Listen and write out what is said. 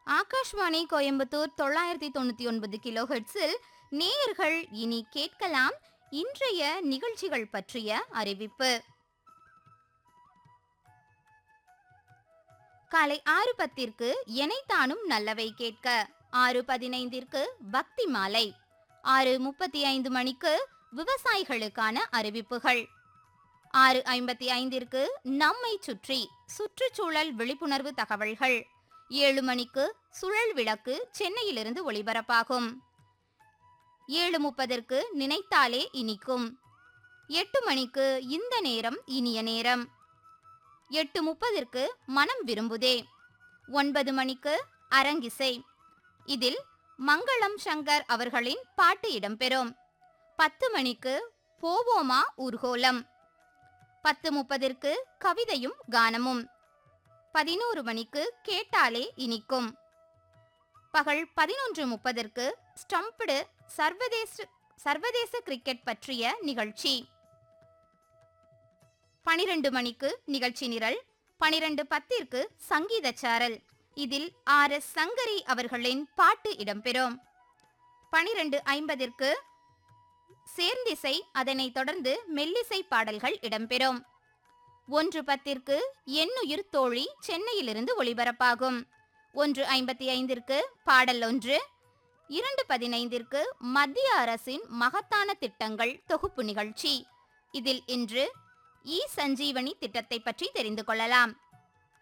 ஆகாஷ்வாணி கோயம்புத்தூர் தொள்ளாயிரத்தி தொண்ணூத்தி ஒன்பது கிலோ ஹெர்ட்ஸில் நேயர்கள் இனி கேட்கலாம் இன்றைய நிகழ்ச்சிகள் பற்றிய அறிவிப்பு காலை ஆறு பத்திற்கு எனைத்தானும் நல்லவை கேட்க ஆறு பதினைந்திற்கு பக்தி மாலை ஆறு முப்பத்தி ஐந்து மணிக்கு விவசாயிகளுக்கான அறிவிப்புகள் ஆறு ஐம்பத்தி ஐந்திற்கு நம்மை சுற்றி சுற்றுச்சூழல் விழிப்புணர்வு தகவல்கள் ஏழு மணிக்கு சுழல் விளக்கு சென்னையிலிருந்து ஒளிபரப்பாகும் ஏழு முப்பதற்கு நினைத்தாலே இனிக்கும் எட்டு மணிக்கு இந்த நேரம் இனிய நேரம் எட்டு முப்பதற்கு மனம் விரும்புதே ஒன்பது மணிக்கு அரங்கிசை இதில் மங்களம் சங்கர் அவர்களின் பாட்டு இடம்பெறும் பத்து மணிக்கு போவோமா ஊர்கோலம் பத்து முப்பதற்கு கவிதையும் கானமும் பதினோரு மணிக்கு கேட்டாலே இனிக்கும் பகல் பதினொன்று முப்பதற்கு ஸ்டம்படு சர்வதேச சர்வதேச கிரிக்கெட் பற்றிய நிகழ்ச்சி பனிரெண்டு மணிக்கு நிகழ்ச்சி நிரல் பனிரெண்டு பத்திற்கு சங்கீத சாரல் இதில் ஆர் எஸ் சங்கரி அவர்களின் பாட்டு இடம்பெறும் பனிரெண்டு ஐம்பதிற்கு சேர்ந்திசை அதனைத் தொடர்ந்து மெல்லிசை பாடல்கள் இடம்பெறும் ஒன்று பத்திற்கு எண்ணுயிர் தோழி சென்னையிலிருந்து ஒளிபரப்பாகும் ஒன்று ஐம்பத்தி ஐந்திற்கு பாடல் ஒன்று இரண்டு பதினைந்திற்கு மத்திய அரசின் மகத்தான திட்டங்கள் தொகுப்பு நிகழ்ச்சி இதில் இன்று இ சஞ்சீவனி திட்டத்தை பற்றி தெரிந்து கொள்ளலாம்